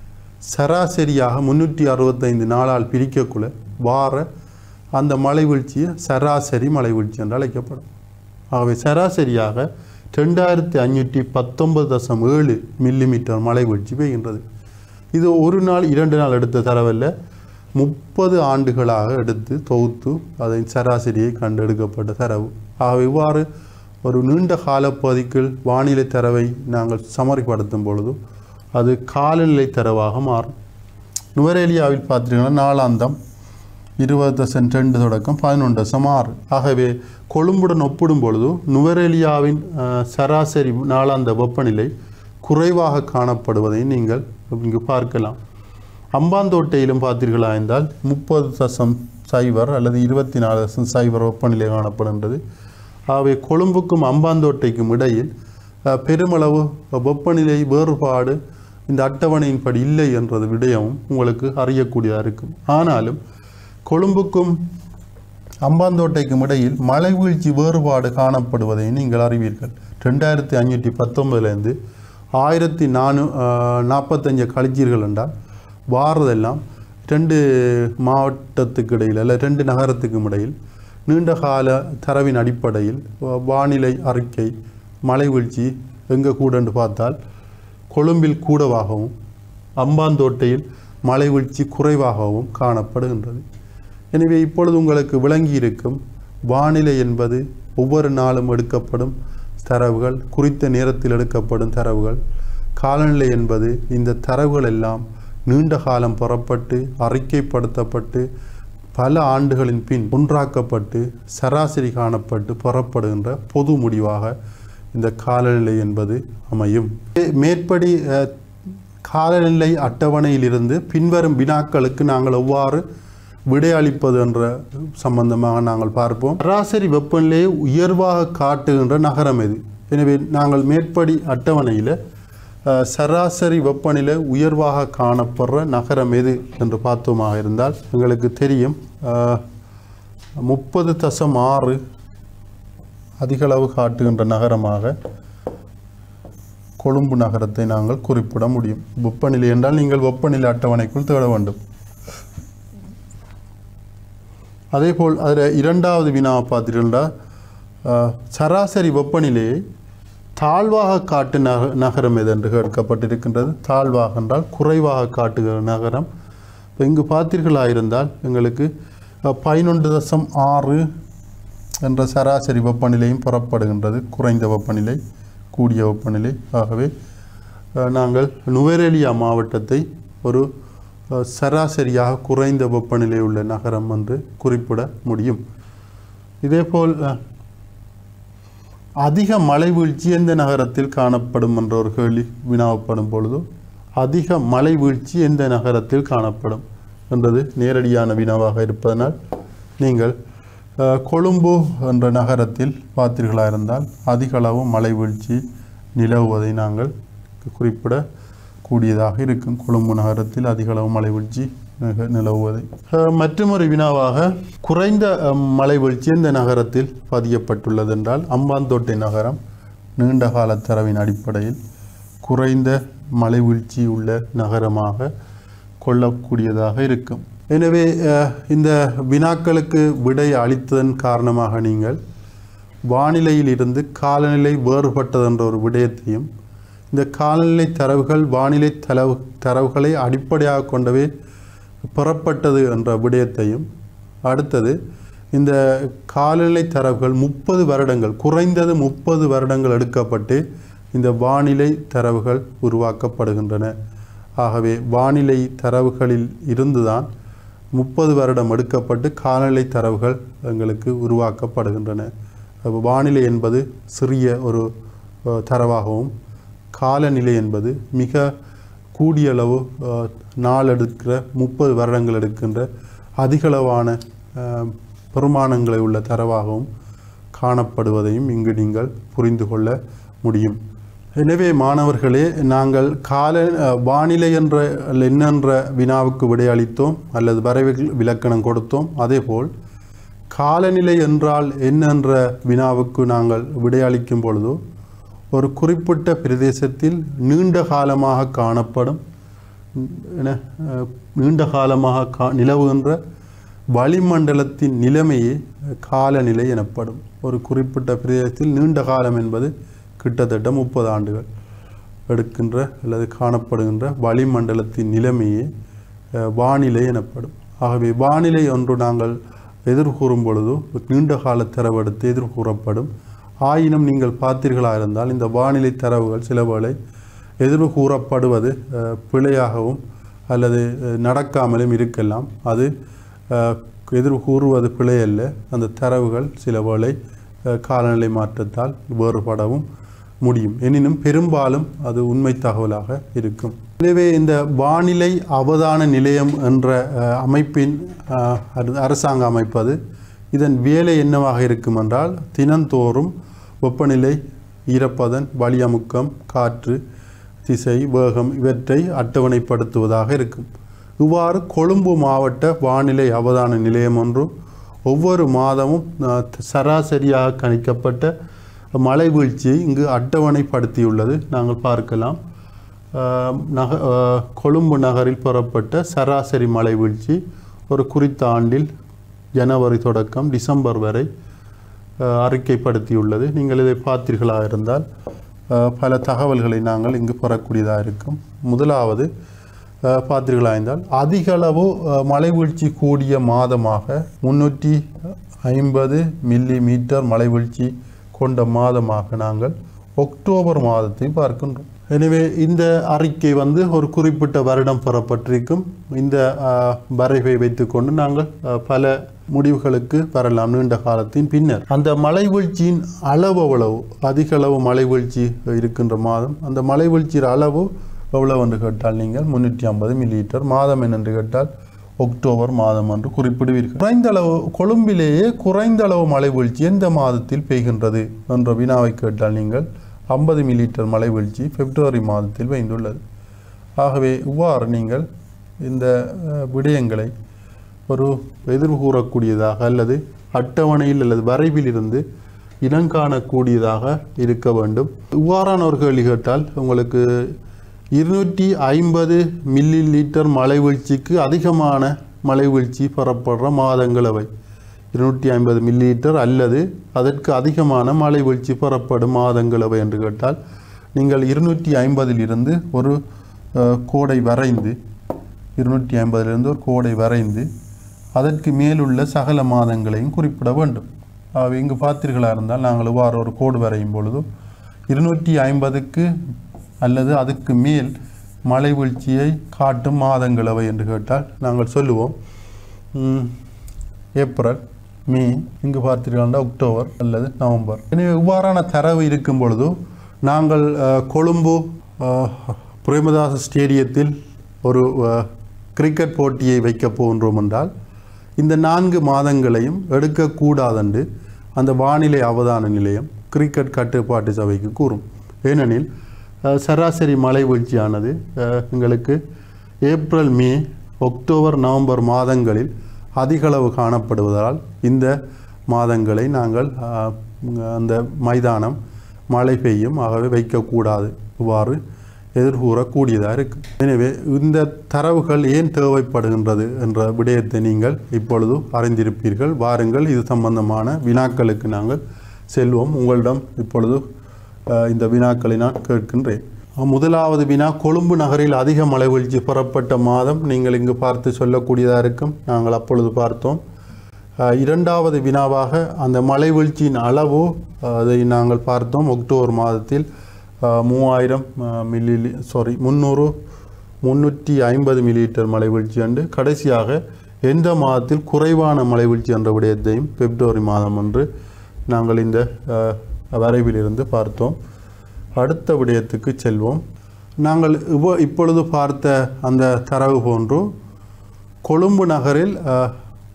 சராசரியாக முன்னூற்றி அறுபத்தைந்து நாளால் பிரிக்கக்குள்ள வார அந்த மழை வீழ்ச்சியை சராசரி மழை வீழ்ச்சி என்று அழைக்கப்படும் ஆகவே சராசரியாக ரெண்டாயிரத்தி அஞ்சூற்றி பத்தொன்பது தசம் ஏழு மில்லிமீட்டர் மழை வீழ்ச்சி பெய்கின்றது இது ஒரு நாள் இரண்டு நாள் எடுத்த தரவல்ல முப்பது ஆண்டுகளாக எடுத்து தொகுத்து அதன் சராசரியை கண்டெடுக்கப்பட்ட தரவு ஆகவே இவ்வாறு ஒரு நீண்ட காலப்பகுதிக்குள் வானிலை தரவை நாங்கள் சமரிப்படுத்தும் பொழுது அது காலநிலை தரவாக மாறும் நுவரேலியாவில் பார்த்தீங்கன்னா நாளாந்தம் இருபது தசம் ரெண்டு தொடக்கம் பதினொன்று தசம் ஆறு ஆகவே கொழும்புடன் ஒப்பிடும் பொழுது நுவரேலியாவின் அஹ், சராசரி நாளாந்த வெப்பநிலை குறைவாக காணப்படுவதை நீங்கள் இங்கு பார்க்கலாம் அம்பாந்தோட்டையிலும் பார்த்தீர்களா என்றால் முப்பது தசம் சைபர் அல்லது இருபத்தி நாலு தசம் சைபர் வெப்பநிலை காணப்படுகின்றது ஆகவே கொழும்புக்கும் அம்பாந்தோட்டைக்கும் இடையில் அஹ், பெருமளவு வெப்பநிலை வேறுபாடு இந்த அட்டவணையின்படி இல்லை என்றது விடயமும் உங்களுக்கு அறியக்கூடியதாக இருக்கும் ஆனாலும் கொழும்புக்கும் அம்பாந்தோட்டைக்கும் இடையில் மழை வீழ்ச்சி வேறுபாடு காணப்படுவதை நீங்கள் அறிவீர்கள் ரெண்டாயிரத்தி அஞ்சூற்றி பத்தொன்பதுலேருந்து ஆயிரத்தி நானூ நாற்பத்தஞ்சு கழிச்சீர்கள் என்றால் வாரதெல்லாம் ரெண்டு மாவட்டத்துக்கு இடையில் அல்ல ரெண்டு நகரத்துக்கும் இடையில் நீண்ட கால தரவின் அடிப்படையில் வா- வானிலை அறிக்கை மழை வீழ்ச்சி எங்கே கூடன்னு பார்த்தால் கொழும்பில் கூடவாகவும் அம்பாந்தோட்டையில் மழை வீழ்ச்சி குறைவாகவும் காணப்படுகின்றது எனவே இப்பொழுது உங்களுக்கு விளங்கியிருக்கும் வானிலை என்பது ஒவ்வொரு நாளும் எடுக்கப்படும் தரவுகள் குறித்த நேரத்தில் எடுக்கப்படும் தரவுகள் காலநிலை என்பது இந்த தரவுகள் எல்லாம் நீண்ட காலம் பெறப்பட்டு அறிக்கைப்படுத்தப்பட்டு பல ஆண்டுகளின் பின் ஒன்றாக்கப்பட்டு சராசரி காணப்பட்டு பெறப்படுகின்ற பொது முடிவாக இந்த காலநிலை என்பது அமையும் மேற்படி அஹ், காலநிலை அட்டவணையிலிருந்து பின்வரும் வினாக்களுக்கு நாங்கள் எவ்வாறு விடையளிப்பது என்ற சம்பந்தமாக நாங்கள் பார்ப்போம் சராசரி வெப்பநிலையை உயர்வாக காட்டுகின்ற நகரம் எது எனவே நாங்கள் மேற்படி அட்டவணையில் அஹ், சராசரி வெப்பநிலை உயர்வாக காணப்படுற நகரம் எது என்று பார்த்தோமாக இருந்தால் எங்களுக்கு தெரியும் முப்பது தசம் ஆறு அதிகளவு காட்டுகின்ற நகரமாக கொழும்பு நகரத்தை நாங்கள் குறிப்பிட முடியும் வெப்பநிலை என்றால் நீங்கள் வெப்பநிலை அட்டவணைக்குள் தேட வேண்டும் அதேபோல் அதில் இரண்டாவது வினாவை பார்த்தீங்கன்னா அஹ், சராசரி வெப்பநிலையை தாழ்வாக காட்டு நக நகரம் எது என்று கேட்கப்பட்டிருக்கின்றது தாழ்வாக என்றால் குறைவாக காட்டுகிற நகரம் இப்போ இங்கு பார்த்தீர்களாயிருந்தால் எங்களுக்கு பதினொன்று தசம் ஆறு என்ற சராசரி வெப்பநிலையும் புறப்படுகின்றது குறைந்த வெப்பநிலை கூடிய வெப்பநிலை ஆகவே அஹ், நாங்கள் நுவரெலியா மாவட்டத்தை ஒரு அஹ், சராசரியாக குறைந்த வெப்பநிலை உள்ள நகரம் என்று குறிப்பிட முடியும் இதேபோல் அஹ், அதிக மழை வீழ்ச்சி எந்த நகரத்தில் காணப்படும் என்ற ஒரு கேள்வி வினாவப்படும் பொழுது அதிக மழை வீழ்ச்சி எந்த நகரத்தில் காணப்படும் என்றது நேரடியான வினாவாக இருப்பதனால் நீங்கள் அஹ், கொழும்பு என்ற நகரத்தில் பார்த்தீர்களாக இருந்தால் அதிக அளவு மழை வீழ்ச்சி நிலவுவதை நாங்கள் குறிப்பிட கூடியதாக இருக்கும் கொழும்பு நகரத்தில் அதிக அளவு மழை வீழ்ச்சி நிக- நிலவுவதை அஹ், மற்றுமொரு வினாவாக குறைந்த அஹ், மழை வீழ்ச்சி இந்த நகரத்தில் பதியப்பட்டுள்ளது என்றால் அம்பாந்தோட்டை நகரம் நீண்ட கால தரவின் அடிப்படையில் குறைந்த மழை வீழ்ச்சி உள்ள நகரமாக கொள்ளக்கூடியதாக இருக்கும் எனவே அஹ், இந்த வினாக்களுக்கு விடை அளித்ததன் காரணமாக நீங்கள் வானிலையில் இருந்து காலநிலை வேறுபட்டது என்ற ஒரு விடயத்தையும் இந்த காலநிலை தரவுகள் வானிலை தரவு தரவுகளை அடிப்படையாக கொண்டவே பெறப்பட்டது என்ற விடயத்தையும் அடுத்தது இந்த காலநிலை தரவுகள் முப்பது வருடங்கள் குறைந்தது முப்பது வருடங்கள் எடுக்கப்பட்டு இந்த வானிலை தரவுகள் உருவாக்கப்படுகின்றன ஆகவே வானிலை தரவுகளில் இருந்துதான் முப்பது வருடம் எடுக்கப்பட்டு காலநிலை தரவுகள் எங்களுக்கு உருவாக்கப்படுகின்றன அப்ப வானிலை என்பது சிறிய ஒரு அஹ், தரவாகவும் காலநிலை என்பது மிக கூடிய அளவு அஹ், நாள் எடுக்கிற முப்பது வருடங்கள் எடுக்கின்ற அதிகளவான அஹ், பெருமானங்களை உள்ள தரவாகவும் காணப்படுவதையும் இங்கு நீங்கள் புரிந்து கொள்ள முடியும் எனவே மாணவர்களே நாங்கள் கால அஹ், வானிலை என்ற என்னென்ற வினாவுக்கு விடையளித்தோம் அல்லது வரைவு விளக்கணம் கொடுத்தோம் அதேபோல் காலநிலை என்றால் என்னென்ற வினாவுக்கு நாங்கள் விடையளிக்கும் பொழுது ஒரு குறிப்பிட்ட பிரதேசத்தில் நீண்ட காலமாக காணப்படும் என, அஹ், நீண்ட காலமாக கா நிலவுகின்ற வளிமண்டலத்தின் நிலைமையே காலநிலை எனப்படும் ஒரு குறிப்பிட்ட பிரதேசத்தில் நீண்ட காலம் என்பது கிட்டத்தட்ட முப்பது ஆண்டுகள் எடுக்கின்ற அல்லது காணப்படுகின்ற வளிமண்டலத்தின் நிலைமையே அஹ், வானிலை எனப்படும் ஆகவே வானிலை ஒன்று நாங்கள் எதிர்கூறும் பொழுது நீண்ட கால தரவெடுத்து எதிர்கூறப்படும் ஆயினும் நீங்கள் பார்த்தீர்களாக இருந்தால் இந்த வானிலை தரவுகள் சில வேளை எதிர்வு கூறப்படுவது அஹ், பிழையாகவும் அல்லது அஹ், நடக்காமலும் இருக்கலாம் அது அஹ், எதிர்வு கூறுவது பிழை அல்ல அந்த தரவுகள் சில வேளை அஹ், காலநிலை மாற்றத்தால் வேறுபடவும் முடியும் எனினும் பெரும்பாலும் அது உண்மை தகவலாக இருக்கும் எனவே இந்த வானிலை அவதான நிலையம் என்ற அஹ், அமைப்பின் அஹ், அரு- அரசாங்க அமைப்பது இதன் வேலை என்னவாக இருக்கும் என்றால் தினந்தோறும் வெப்பநிலை ஈரப்பதன் வளியமுக்கம் காற்று திசை வேகம் இவற்றை அட்டவணைப்படுத்துவதாக இருக்கும் இவ்வாறு கொழும்பு மாவட்ட வானிலை அவதான நிலையம் ஒன்று ஒவ்வொரு மாதமும் அஹ், சராசரியாக கணிக்கப்பட்ட மழை வீழ்ச்சியை இங்கு அட்டவணைப்படுத்தியுள்ளது நாங்கள் பார்க்கலாம் அஹ், நக அஹ், கொழும்பு நகரில் பெறப்பட்ட சராசரி மழை வீழ்ச்சி ஒரு குறித்த ஆண்டில் ஜனவரி தொடக்கம் டிசம்பர் வரை அஹ், அறிக்கைப்படுத்தியுள்ளது நீங்கள் இதை பார்த்தீர்களாக இருந்தால் அஹ், பல தகவல்களை நாங்கள் இங்கு பெறக்கூடியதாக இருக்கும் முதலாவது அஹ், பார்த்தீர்களா இருந்தால் அதிக அளவு அஹ், மழை வீழ்ச்சி கூடிய மாதமாக முன்னூற்றி ஐம்பது மில்லி மீட்டர் மழை வீழ்ச்சி கொண்ட மாதமாக நாங்கள் அக்டோபர் மாதத்தை பார்க்கின்றோம் எனவே இந்த அறிக்கை வந்து ஒரு குறிப்பிட்ட வருடம் பெறப்பட்டிருக்கும் இந்த அஹ், வரைவை வைத்துக்கொண்டு நாங்கள் அஹ், பல முடிவுகளுக்கு வரலாம் நீண்ட காலத்தின் பின்னர் அந்த மழை வீழ்ச்சியின் அளவு எவ்வளவு அதிக அளவு மழை வீழ்ச்சி இருக்கின்ற மாதம் அந்த மழை வீழ்ச்சியின் அளவு எவ்வளவு என்று கேட்டால் நீங்கள் முன்னூற்றி ஐம்பது மில்லிலிட்டர் மாதம் என்னென்று கேட்டால் அக்டோபர் மாதம் என்று குறிப்பிடுவீர்கள் குறைந்த அளவு கொழும்பிலேயே குறைந்த அளவு மழை வீழ்ச்சி எந்த மாதத்தில் பெய்கின்றது என்ற வினாவை கேட்டால் நீங்கள் ஐம்பது மில்லிலிட்டர் மழை வீழ்ச்சி பிப்ரவரி மாதத்தில் பெய்துள்ளது ஆகவே இவ்வாறு நீங்கள் இந்த அஹ், விடயங்களை ஒரு எதிர்வு கூறக்கூடியதாக அல்லது அட்டவணையில் அல்லது வரைவில் இருந்து இனங்காணக்கூடியதாக இருக்க வேண்டும் இவ்வாறான ஒரு கேள்வி கேட்டால் உங்களுக்கு இருநூற்றி ஐம்பது மில்லி லிட்டர் மழை வீழ்ச்சிக்கு அதிகமான மழை வீழ்ச்சி பெறப்படுற மாதங்கள் அவை இருநூற்றி ஐம்பது மில்லி லிட்டர் அல்லது அதற்கு அதிகமான மழை வீழ்ச்சி பெறப்படும் மாதங்கள் அவை என்று கேட்டால் நீங்கள் இருநூற்றி ஐம்பதிலிருந்து ஒரு அஹ், கோடை வரைந்து இருநூற்றி ஐம்பதிலிருந்து ஒரு கோடை வரைந்து அதற்கு மேலுள்ள சகல மாதங்களையும் குறிப்பிட வேண்டும் ஆகவே இங்கு பார்த்தீர்களா இருந்தால் நாங்கள் இவ்வாறு ஒரு கோடு வரையும் பொழுது இருநூற்றி ஐம்பதுக்கு அல்லது அதுக்கு மேல் மழை வீழ்ச்சியை காட்டும் மாதங்கள் அவை என்று கேட்டால் நாங்கள் சொல்லுவோம் ம், ஏப்ரல் மே இங்கு பார்த்தீர்களா அக்டோபர் அல்லது நவம்பர் எனவே இவ்வாறான தரவு இருக்கும் பொழுது நாங்கள் அஹ், கொழும்பு அஹ், பிரேமதாச ஸ்டேடியத்தில் ஒரு அஹ், கிரிக்கெட் போட்டியை வைக்கப் போகின்றோம் என்றால் இந்த நான்கு மாதங்களையும் எடுக்கக்கூடாதென்று அந்த வானிலை அவதான நிலையம் கிரிக்கெட் கட்டுப்பாட்டு சபைக்கு கூறும் ஏனெனில் அஹ், சராசரி மழை வீழ்ச்சியானது அஹ், எங்களுக்கு ஏப்ரல் மே அக்டோபர் நவம்பர் மாதங்களில் அதிகளவு காணப்படுவதால் இந்த மாதங்களை நாங்கள் அஹ், அந்த மைதானம் மழை பெய்யும் ஆகவே வைக்கக்கூடாது இவ்வாறு எதிர்கூறக்கூடியதாக இருக்கு எனவே இந்த தரவுகள் ஏன் தேவைப்படுகின்றது என்ற விடயத்தை நீங்கள் இப்பொழுது அறிந்திருப்பீர்கள் வாருங்கள் இது சம்பந்தமான வினாக்களுக்கு நாங்கள் செல்வோம் உங்களிடம் இப்பொழுது அஹ், இந்த வினாக்களை நான் கேட்கின்றேன் அஹ், முதலாவது வினா கொழும்பு நகரில் அதிக மழை வீழ்ச்சி பெறப்பட்ட மாதம் நீங்கள் இங்கு பார்த்து சொல்லக்கூடியதாக இருக்கும் நாங்கள் அப்பொழுது பார்த்தோம் அஹ், இரண்டாவது வினாவாக அந்த மழை வீழ்ச்சியின் அளவு அஹ், அதை நாங்கள் பார்த்தோம் அக்டோபர் மாதத்தில் அஹ், மூவாயிரம் மில்லி சாரி முந்நூறு முந்நூற்றி ஐம்பது மில்லிலிட்டர் மழை வீழ்ச்சி அண்டு கடைசியாக எந்த மாதத்தில் குறைவான மழை வீழ்ச்சி என்ற விடயத்தையும் பிப்ரவரி மாதம் அன்று நாங்கள் இந்த அஹ், வரைவிலிருந்து பார்த்தோம் அடுத்த விடயத்துக்கு செல்வோம் நாங்கள் இவ்வ இப்பொழுது பார்த்த அந்த தரவு போன்று கொழும்பு நகரில் அஹ்,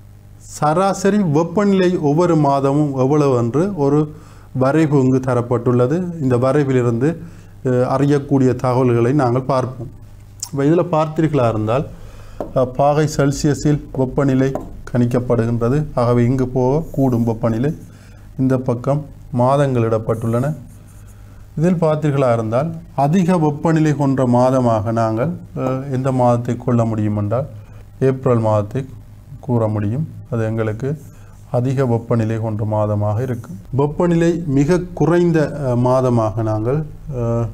சராசரி வெப்பநிலை ஒவ்வொரு மாதமும் எவ்வளவு என்று ஒரு வரைவு இங்கு தரப்பட்டுள்ளது இந்த வரைவிலிருந்து அஹ், அறியக்கூடிய தகவல்களை நாங்கள் பார்ப்போம் இப்போ இதில் பார்த்தீர்களா இருந்தால் அஹ், பாகை செல்சியஸில் வெப்பநிலை கணிக்கப்படுகின்றது ஆகவே இங்கு போக கூடும் வெப்பநிலை இந்த பக்கம் மாதங்கள் இடப்பட்டுள்ளன இதில் பார்த்தீர்களா இருந்தால் அதிக வெப்பநிலை கொண்ட மாதமாக நாங்கள் அஹ், எந்த மாதத்தை கொள்ள முடியும் என்றால் ஏப்ரல் மாதத்தை கூற முடியும் அது எங்களுக்கு அதிக வெப்பநிலை கொண்ட மாதமாக இருக்கும் வெப்பநிலை மிக குறைந்த அஹ், மாதமாக நாங்கள் அஹ்,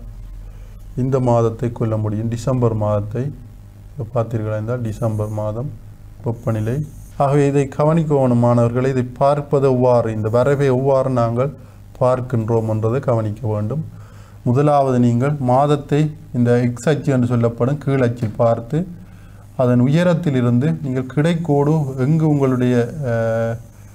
இந்த மாதத்தை கொள்ள முடியும் டிசம்பர் மாதத்தை பார்த்தீர்களா இருந்தால் டிசம்பர் மாதம் வெப்பநிலை ஆகவே இதை கவனிக்கணும் மாணவர்களை இதை பார்ப்பது எவ்வாறு இந்த வரைவை எவ்வாறு நாங்கள் பார்க்கின்றோம் என்றதை கவனிக்க வேண்டும் முதலாவது நீங்கள் மாதத்தை இந்த எக்ஸ் அச்சு என்று சொல்லப்படும் கீழ் அச்சில் பார்த்து அதன் உயரத்திலிருந்து நீங்கள் கிடைக்கோடு எங்கு உங்களுடைய அஹ்,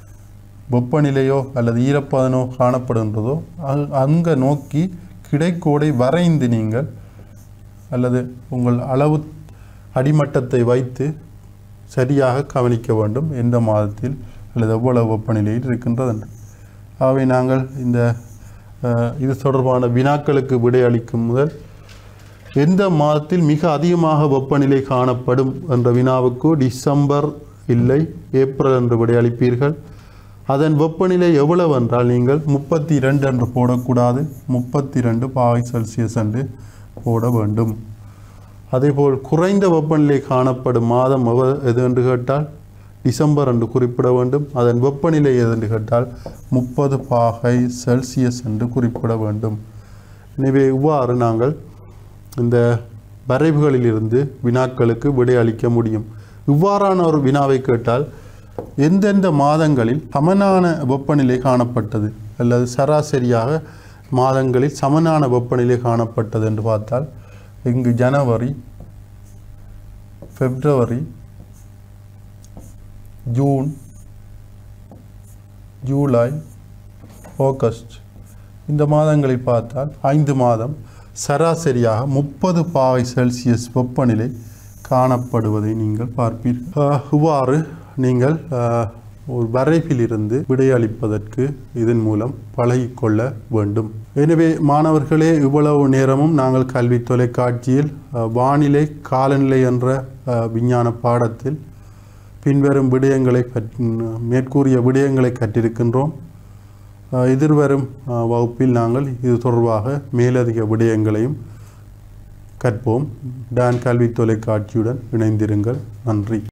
வெப்பநிலையோ அல்லது ஈரப்பதனோ காணப்படுகின்றதோ அ- அங்கே நோக்கி கிடைக்கோடை வரைந்து நீங்கள் அல்லது உங்கள் அளவு அடிமட்டத்தை வைத்து சரியாக கவனிக்க வேண்டும் எந்த மாதத்தில் அல்லது எவ்வளவு வெப்பநிலையில் இருக்கின்றது என்று ஆகவே நாங்கள் இந்த அஹ், இது தொடர்பான வினாக்களுக்கு விடையளிக்கும் முதல் எந்த மாதத்தில் மிக அதிகமாக வெப்பநிலை காணப்படும் என்ற வினாவுக்கு டிசம்பர் இல்லை ஏப்ரல் என்று விடையளிப்பீர்கள் அதன் வெப்பநிலை எவ்வளவு என்றால் நீங்கள் முப்பத்தி இரண்டு என்று போடக்கூடாது முப்பத்தி ரெண்டு பாகை செல்சியஸ் என்று போட வேண்டும் அதேபோல் குறைந்த வெப்பநிலை காணப்படும் மாதம் எவ- எது என்று கேட்டால் டிசம்பர் என்று குறிப்பிட வேண்டும் அதன் வெப்பநிலை எது என்று கேட்டால் முப்பது பாகை செல்சியஸ் என்று குறிப்பிட வேண்டும் எனவே இவ்வாறு நாங்கள் இந்த வரைவுகளிலிருந்து வினாக்களுக்கு விடையளிக்க முடியும் இவ்வாறான ஒரு வினாவை கேட்டால் எந்தெந்த மாதங்களில் சமனான வெப்பநிலை காணப்பட்டது அல்லது சராசரியாக மாதங்களில் சமனான வெப்பநிலை காணப்பட்டது என்று பார்த்தால் இங்கு ஜனவரி பிப்ரவரி ஜூன் ஜூலை ஆகஸ்ட் இந்த மாதங்களில் பார்த்தால் ஐந்து மாதம் சராசரியாக முப்பது பாகை செல்சியஸ் வெப்பநிலை காணப்படுவதை நீங்கள் பார்ப்பீர்கள் அஹ், இவ்வாறு நீங்கள் அஹ், ஒரு வரைப்பிலிருந்து விடையளிப்பதற்கு இதன் மூலம் பழகிக்கொள்ள வேண்டும் எனவே மாணவர்களே இவ்வளவு நேரமும் நாங்கள் கல்வி தொலைக்காட்சியில் அஹ், வானிலை காலநிலை என்ற அஹ், விஞ்ஞான பாடத்தில் பின்வரும் விடயங்களை பற்றி மேற்கூறிய விடயங்களை கற்றிருக்கின்றோம் அஹ், எதிர்வரும் அஹ், வகுப்பில் நாங்கள் இது தொடர்பாக மேலதிக விடயங்களையும் கற்போம் டான் கல்வி தொலைக்காட்சியுடன் இணைந்திருங்கள் நன்றி